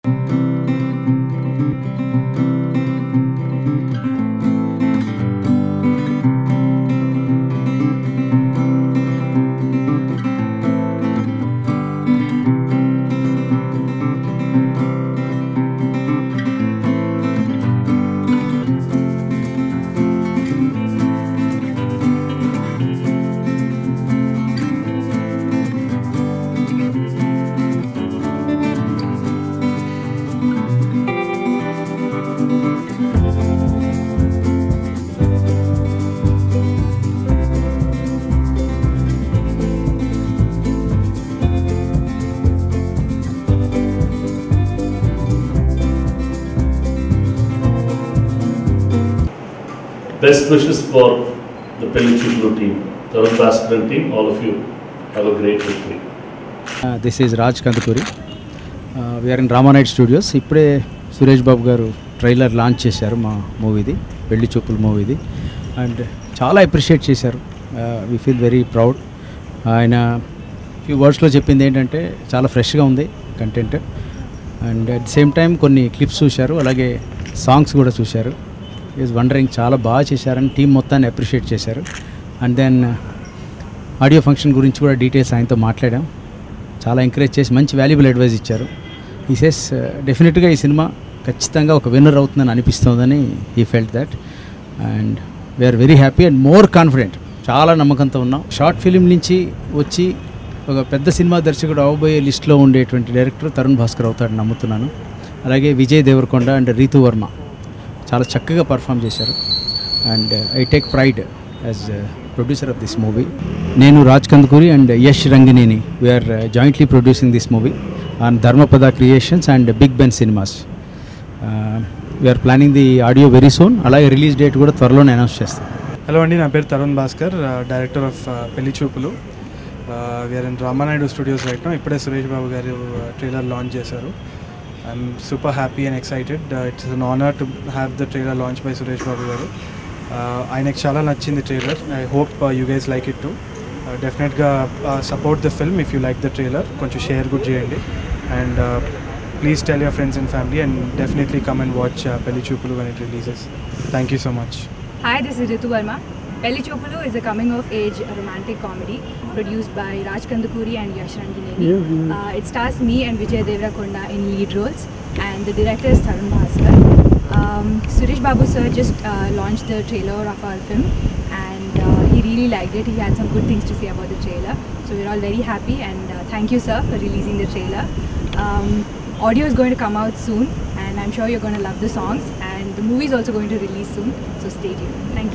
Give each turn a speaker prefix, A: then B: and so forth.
A: Best wishes for the Pelli Chuklu team, Tarun Bhaskaran team, all of you have a great victory.
B: This is Raj Kandukuri we're in Ramanaidu studios ఇప్పుడే Suresh Babu garu trailer launch చేశారు మా మూవీది పెళ్లి చూపుల మూవీది and చాలా appreciate చేశారు వీ ఫీల్ వెరీ ప్రౌడ్ ఆయన ఫ్యూ వర్డ్స్లో చెప్పింది ఏంటంటే చాలా ఫ్రెష్గా ఉంది content and at same time కొన్ని క్లిప్స్ చూశారు అలాగే సాంగ్స్ కూడా చూశారు ఈజ్ వండరింగ్ చాలా బాగా చేశారని టీం మొత్తాన్ని అప్రిషియేట్ చేశారు అండ్ దెన్ ఆడియో ఫంక్షన్ గురించి కూడా డీటెయిల్స్ ఆయనతో మాట్లాడాం చాలా ఎంకరేజ్ చేసి మంచి వాల్యుబుల్ అడ్వైస్ ఇచ్చారు ఈ సెస్ డెఫినెట్గా ఈ సినిమా ఖచ్చితంగా ఒక విన్నర్ అవుతుందని అనిపిస్తుందని ఈ felt that and we're very happy and more confident చాలా నమ్మకంతో ఉన్నాం షార్ట్ ఫిలిం నుంచి వచ్చి ఒక పెద్ద సినిమా దర్శకుడు అవబోయే లిస్ట్లో ఉండేటువంటి డైరెక్టర్ తరుణ్ భాస్కర్ అవుతాడని నమ్ముతున్నాను అలాగే విజయ్ దేవరకొండ అండ్ రీతు వర్మ చాలా చక్కగా పర్ఫామ్ చేశారు and I take pride as producer of this movie నేను Raj Kandukuri and Yash Rangineni we're jointly producing this movie on Dharmapatha creations and Big Ben cinemas we're planning the audio very soon అలాగే రిలీజ్ డేట్ కూడా త్వరలోనే announce చేస్తాం
C: hello అండి నా పేరు Tarun Bhaskar director of Pelli Choopulu we're in Ramanaidu studios right ఇప్పుడే Suresh Babu garu trailer launch చేశారు I'm super happy and excited it's an honour to have the trailer launch by Suresh Babu garu ఆయనకు చాలా నచ్చింది trailer I hope you guys like it to డెఫినెట్గా support the film if you like the trailer కొంచెం share కూడా చేయండి and please tell your friends and family and definitely come and watch పెళ్లి చూపులు when it releases thank you so much
D: Hi, this is Ritu Verma. Pelli Chopulu is a coming of age romantic comedy produced by Raj Kandukuri and Yash Rangineni. Uh, it stars me and Vijay Devrakonda in lead roles, and the director is Tarun Bhaskar. Um, Suresh Babu sir just uh, launched the trailer of our film, and uh, he really liked it. He had some good things to say about the trailer, so we're all very happy. And uh, thank you, sir, for releasing the trailer. Um, audio is going to come out soon, and I'm sure you're going to love the songs. And the movie is also going to release soon, so stay tuned. Thank you.